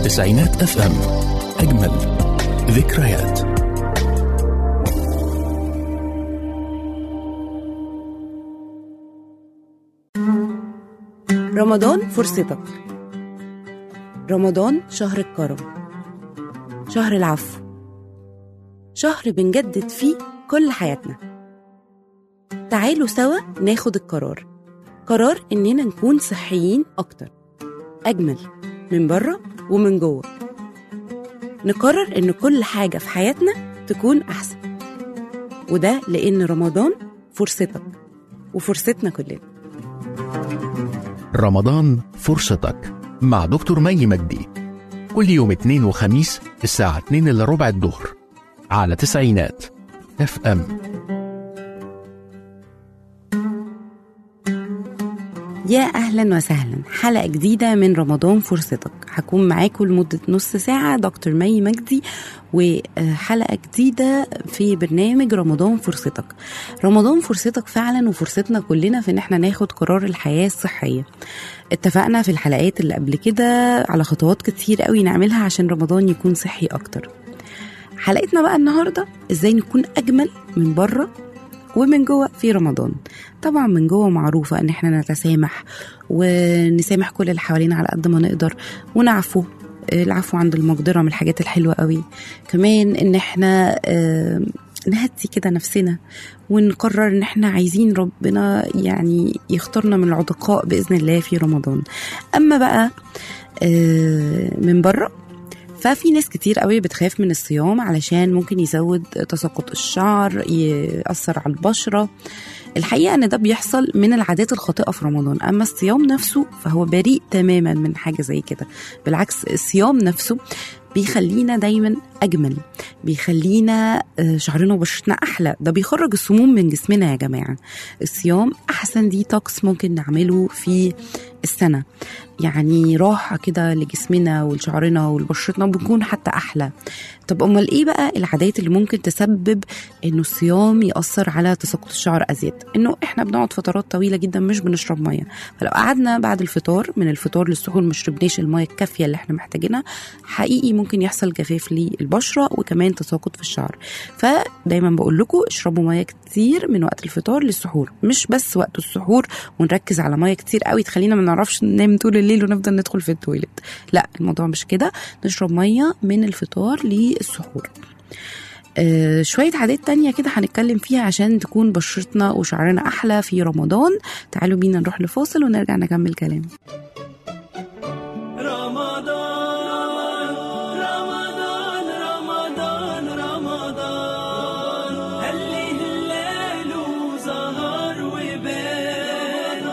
تسعينات اف ام اجمل ذكريات رمضان فرصتك رمضان شهر الكرم شهر العفو شهر بنجدد فيه كل حياتنا تعالوا سوا ناخد القرار قرار إننا نكون صحيين أكتر أجمل من بره ومن جوه نقرر إن كل حاجة في حياتنا تكون أحسن وده لأن رمضان فرصتك وفرصتنا كلنا رمضان فرصتك مع دكتور مي مجدي كل يوم اثنين وخميس الساعة 2 إلا ربع الظهر على تسعينات اف ام يا اهلا وسهلا حلقه جديده من رمضان فرصتك هكون معاكم لمده نص ساعه دكتور مي مجدي وحلقه جديده في برنامج رمضان فرصتك رمضان فرصتك فعلا وفرصتنا كلنا في ان احنا ناخد قرار الحياه الصحيه اتفقنا في الحلقات اللي قبل كده على خطوات كتير قوي نعملها عشان رمضان يكون صحي اكتر حلقتنا بقى النهارده ازاي نكون اجمل من بره ومن جوه في رمضان طبعا من جوه معروفة ان احنا نتسامح ونسامح كل اللي حوالينا على قد ما نقدر ونعفو العفو عند المقدرة من الحاجات الحلوة قوي كمان ان احنا آه، نهدي كده نفسنا ونقرر ان احنا عايزين ربنا يعني يختارنا من العتقاء بإذن الله في رمضان اما بقى آه، من بره ففي ناس كتير قوي بتخاف من الصيام علشان ممكن يزود تساقط الشعر يأثر على البشرة الحقيقة ان ده بيحصل من العادات الخاطئة في رمضان اما الصيام نفسه فهو بريء تماما من حاجة زي كده بالعكس الصيام نفسه بيخلينا دايما اجمل بيخلينا آه، شعرنا وبشرتنا احلى ده بيخرج السموم من جسمنا يا جماعه الصيام احسن ديتوكس ممكن نعمله في السنه يعني راحه كده لجسمنا ولشعرنا ولبشرتنا بنكون حتى احلى طب امال ايه بقى العادات اللي ممكن تسبب انه الصيام ياثر على تساقط الشعر ازيد انه احنا بنقعد فترات طويله جدا مش بنشرب ميه فلو قعدنا بعد الفطار من الفطار للسحور ما شربناش الميه الكافيه اللي احنا محتاجينها حقيقي ممكن يحصل جفاف للبشره وكمان تساقط في الشعر فدايما بقول لكم اشربوا ميه كتير من وقت الفطار للسحور مش بس وقت السحور ونركز على ميه كتير قوي تخلينا ما نعرفش ننام طول الليل ونفضل ندخل في التويلت لا الموضوع مش كده نشرب ميه من الفطار للسحور آه شوية عادات تانية كده هنتكلم فيها عشان تكون بشرتنا وشعرنا أحلى في رمضان تعالوا بينا نروح لفاصل ونرجع نكمل كلام رمضان رمضان رمضان رمضان هلي هلال وزهر وبان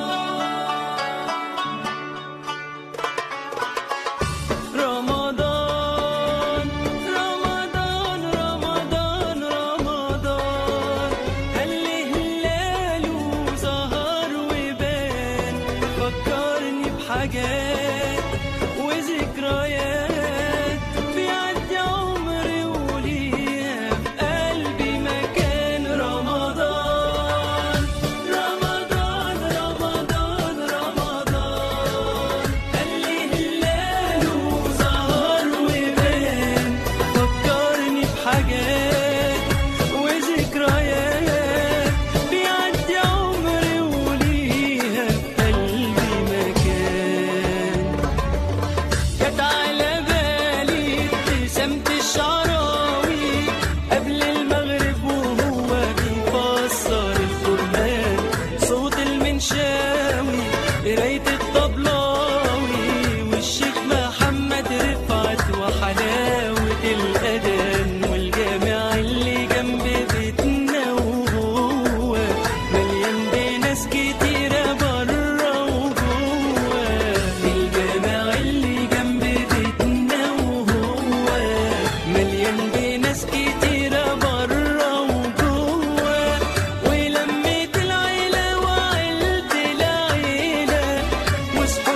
رمضان رمضان رمضان رمضان هلي هلال وزهر وبان فكرني بحاجات وذكريات بيعدي عمري وليها في قلبي مكان رمضان رمضان رمضان رمضان هلي هلال وزهر وبان فكرني بحاجات وذكريات بيعدي عمري وليها في قلبي مكان جت على بالي ابتسامة الشعراوي قبل المغرب وهو بيفسر القرآن صوت المنشاوي قراية الطبلاوي والشيخ محمد رفعت وحلاوة الأذان والجامع اللي جنب بيتنا وهو مليان بناس كتيرة برا وجوه الجامع اللي جنب بيتنا وهو مليان بناس كتيرة برا وجوه ولميت العيلة وعيلة العيلة وصحاب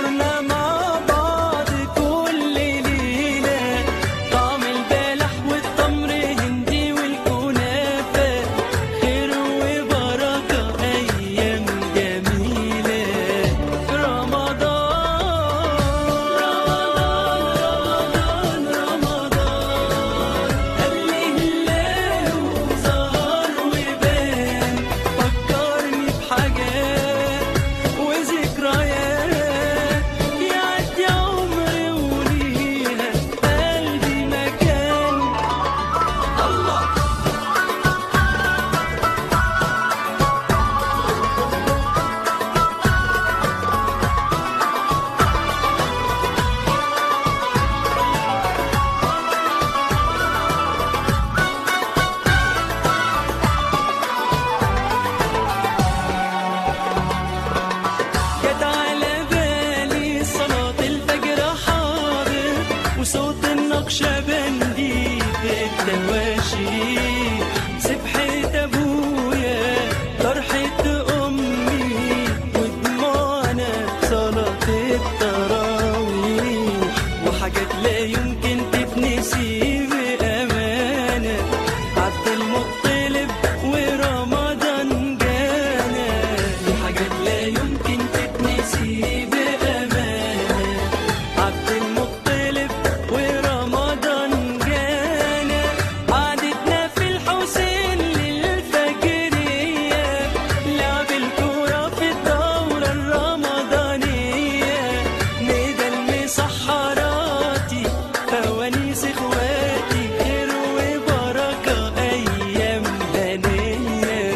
تواشي سبحة أبويا طرحة أمي ودموعنا صلاة التراويح وحاجات لا يمكن تتنسي بأمانة عبد المطلب ورمضان جانا حاجات لا يمكن تتنسي بأمانة عبد المطلب ورمضان جانا قعدتنا في الحسين للفجرية لعب الكورة في الدورة الرمضانية ندى المسحراتي فوانيس اخواتي خير وبركة أيام هنية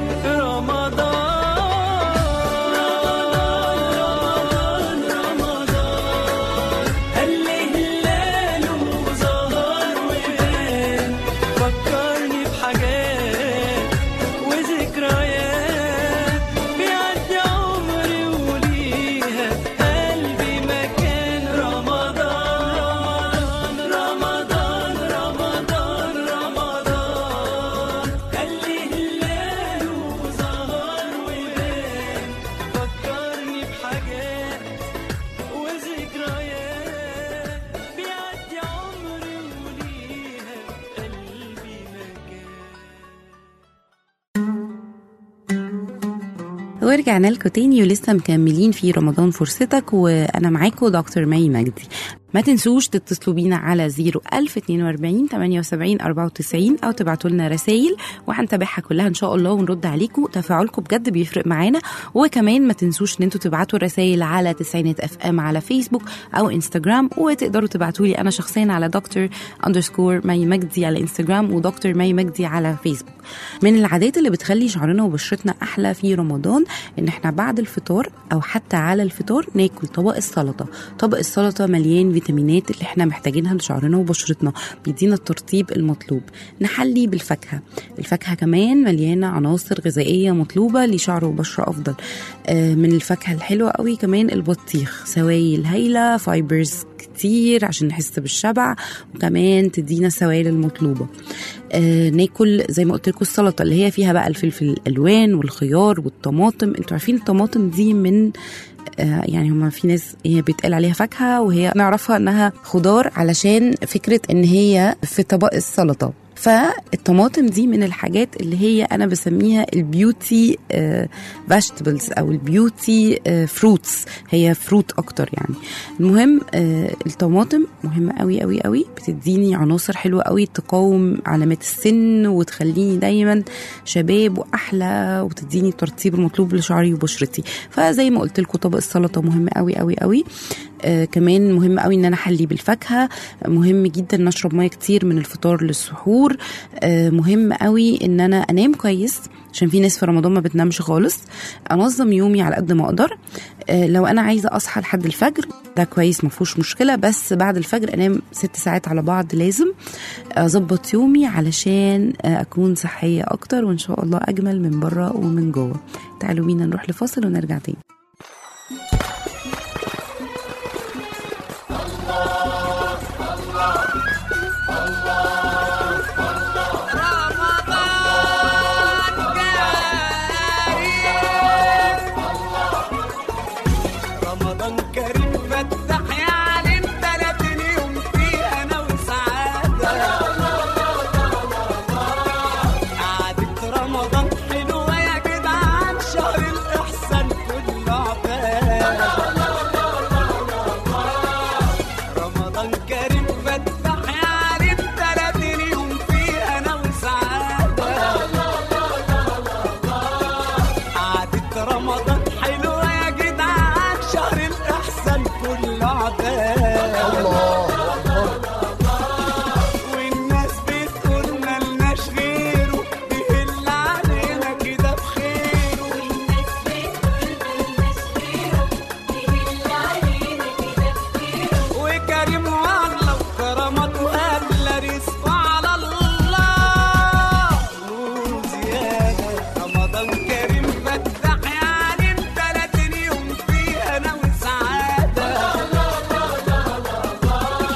رمضان رمضان هل هلاله ظهر وبان فكرني بحاجات وذكريات بيعدي عمري وليها قلبي مكان رمضان رمضان رمضان رمضان هل هلاله ظهر وبان فكرني بحاجات وذكريات بيعدي عمري وليها قلبي مكان ورجعنا لكم تاني ولسه مكملين في رمضان فرصتك وانا معاكم دكتور مي مجدي ما تنسوش تتصلوا بينا على 01042 78 94 او تبعتوا لنا رسائل وهنتابعها كلها ان شاء الله ونرد عليكم تفاعلكم بجد بيفرق معانا وكمان ما تنسوش ان انتوا تبعتوا الرسائل على تسعينات اف ام على فيسبوك او انستجرام وتقدروا تبعتوا لي انا شخصيا على دكتور اندرسكور مي مجدي على انستجرام ودكتور مي مجدي على فيسبوك من العادات اللي بتخلي شعرنا وبشرتنا احلى في رمضان ان احنا بعد الفطار او حتى على الفطار ناكل طبق السلطه طبق السلطه مليان فيتامينات اللي احنا محتاجينها لشعرنا وبشرتنا بيدينا الترطيب المطلوب نحلي بالفاكهه الفاكهه كمان مليانه عناصر غذائيه مطلوبه لشعر وبشره افضل آه، من الفاكهه الحلوه قوي كمان البطيخ سوائل هايله فايبرز كتير عشان نحس بالشبع وكمان تدينا السوائل المطلوبه آه ناكل زي ما قلت لكم السلطه اللي هي فيها بقى الفلفل الالوان والخيار والطماطم انتوا عارفين الطماطم دي من آه، يعني هما في ناس هي بيتقال عليها فاكهه وهي نعرفها انها خضار علشان فكره ان هي في طبق السلطه فالطماطم دي من الحاجات اللي هي انا بسميها البيوتي فيجيتابلز او البيوتي فروتس هي فروت اكتر يعني المهم آه، الطماطم مهمه قوي قوي قوي بتديني عناصر حلوه قوي تقاوم علامات السن وتخليني دايما شباب واحلى وتديني الترطيب المطلوب لشعري وبشرتي فزي ما قلت لكم طبق السلطه مهم قوي قوي قوي آه كمان مهم قوي ان انا احلي بالفاكهه مهم جدا نشرب ميه كتير من الفطار للسحور آه مهم قوي ان انا انام كويس عشان في ناس في رمضان ما بتنامش خالص انظم يومي على قد ما اقدر آه لو انا عايزه اصحى لحد الفجر ده كويس ما فيهوش مشكله بس بعد الفجر انام ست ساعات على بعض لازم اظبط يومي علشان آه اكون صحيه اكتر وان شاء الله اجمل من بره ومن جوه تعالوا بينا نروح لفاصل ونرجع تاني رمضان كريم فتح يا عليم تلاتين يوم فيه انا وسعادة قعدة رمضان حلوة يا جدعان شهر الإحسان كله عباد رمضان كريم فتح يا عليم تلاتين يوم فيه انا وسعادة قعدة رمضان حلوة يا جدعان شهر الإحسان كله عباد والناس بتقول ملناش غيره بيهل علينا كده بخيره وكريم والله وكرمته أغلى رزقه على الله نور زيادة رمضان كريم فتح يا عليم تلاتين يوم فيه أنا وسعادة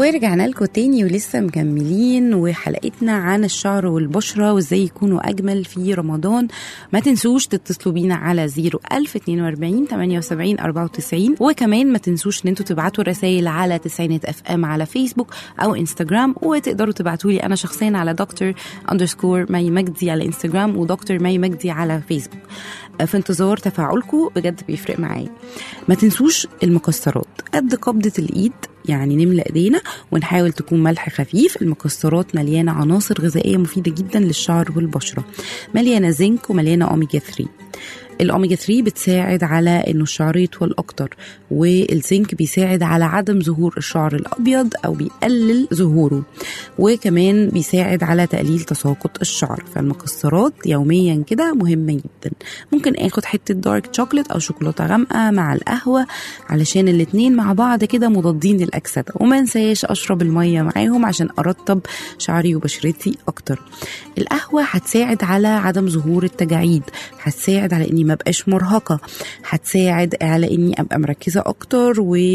ورجعنا لكم تاني ولسه مكملين وحلقتنا عن الشعر والبشرة وازاي يكونوا أجمل في رمضان ما تنسوش تتصلوا بينا على 01042 78 94 وكمان ما تنسوش ان انتوا تبعتوا رسائل على تسعينات اف ام على فيسبوك او انستجرام وتقدروا تبعتوا لي انا شخصيا على دكتور اندرسكور مي مجدي على انستجرام ودكتور مي مجدي على فيسبوك في انتظار تفاعلكم بجد بيفرق معايا ما تنسوش المكسرات قد قبضة الإيد يعني نملى ايدينا ونحاول تكون ملح خفيف المكسرات مليانه عناصر غذائيه مفيده جدا للشعر والبشره مليانه زنك ومليانه اوميجا 3 الاوميجا 3 بتساعد على انه الشعر يطول اكتر والزنك بيساعد على عدم ظهور الشعر الابيض او بيقلل ظهوره وكمان بيساعد على تقليل تساقط الشعر فالمكسرات يوميا كده مهمه جدا ممكن اخد حته دارك شوكليت او شوكولاته غامقه مع القهوه علشان الاتنين مع بعض كده مضادين للاكسده وما انساش اشرب الميه معاهم عشان ارطب شعري وبشرتي اكتر القهوه هتساعد على عدم ظهور التجاعيد هتساعد على اني ما بقاش مرهقه هتساعد على اني ابقى مركزه اكتر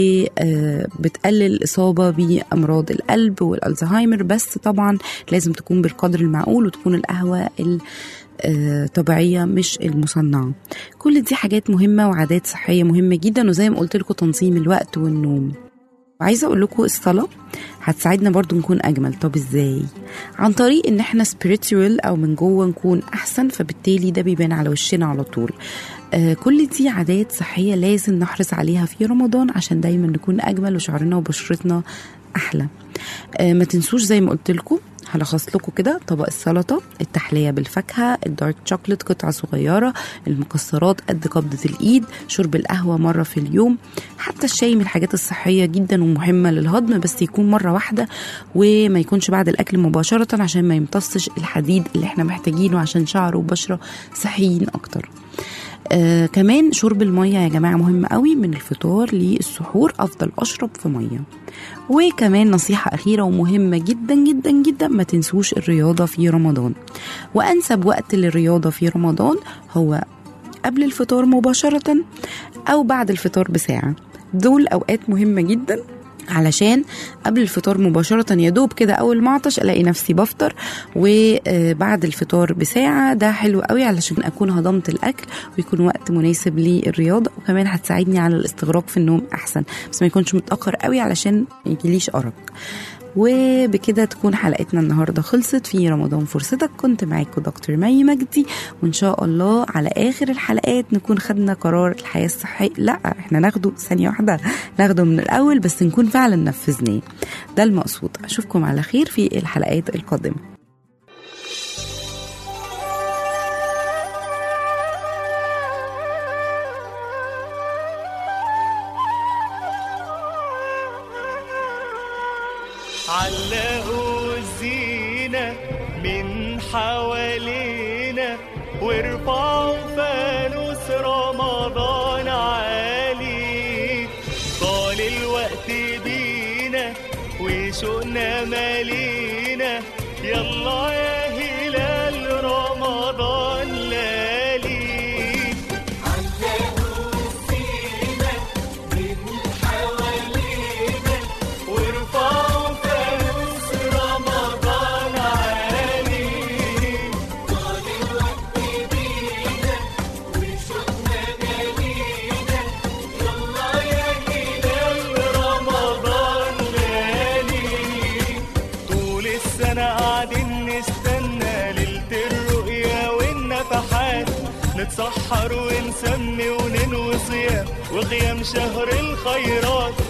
وبتقلل الاصابه بامراض القلب والالزهايمر بس طبعا لازم تكون بالقدر المعقول وتكون القهوه ال آه، طبيعية مش المصنعة كل دي حاجات مهمة وعادات صحية مهمة جدا وزي ما قلت لكم تنظيم الوقت والنوم وعايزة أقول لكم الصلاة هتساعدنا برضو نكون أجمل طب إزاي؟ عن طريق إن إحنا spiritual أو من جوه نكون أحسن فبالتالي ده بيبان على وشنا على طول آه كل دي عادات صحية لازم نحرص عليها في رمضان عشان دايما نكون أجمل وشعرنا وبشرتنا أحلى آه ما تنسوش زي ما قلت لكم هلخص لكم كده طبق السلطة التحلية بالفاكهة الدارك شوكليت قطعة صغيرة المكسرات قد قبضة الإيد شرب القهوة مرة في اليوم حتى الشاي من الحاجات الصحية جدا ومهمة للهضم بس يكون مرة واحدة وما يكونش بعد الأكل مباشرة عشان ما يمتصش الحديد اللي احنا محتاجينه عشان شعر وبشرة صحيين أكتر آه كمان شرب المية يا جماعة مهم قوي من الفطار للسحور أفضل أشرب في مية وكمان نصيحة أخيرة ومهمة جدا جدا جدا ما تنسوش الرياضة في رمضان وأنسب وقت للرياضة في رمضان هو قبل الفطار مباشرة أو بعد الفطار بساعة دول أوقات مهمة جدا علشان قبل الفطار مباشرة يا دوب كده أول ما أعطش ألاقي نفسي بفطر وبعد الفطار بساعة ده حلو قوي علشان أكون هضمت الأكل ويكون وقت مناسب للرياضة وكمان هتساعدني على الاستغراق في النوم أحسن بس ما يكونش متأخر قوي علشان ما يجيليش أرق وبكده تكون حلقتنا النهاردة خلصت في رمضان فرصتك كنت معاكم دكتور مي مجدي وإن شاء الله على آخر الحلقات نكون خدنا قرار الحياة الصحية لا احنا ناخده ثانية واحدة ناخده من الأول بس نكون فعلا نفذناه ده المقصود أشوفكم على خير في الحلقات القادمة علقوا الزينة من حوالينا وارفعوا فانوس رمضان عالي طال الوقت بينا وشوقنا مالينا يلا يا هلال رمضان لالي وارفعوا فانوس رمضان عالي رمضان غالي طول السنة قاعدين نستنى ليلة الرؤيا والنفحات نتسحر ونسمي وننوي صيام وقيام شهر الخيرات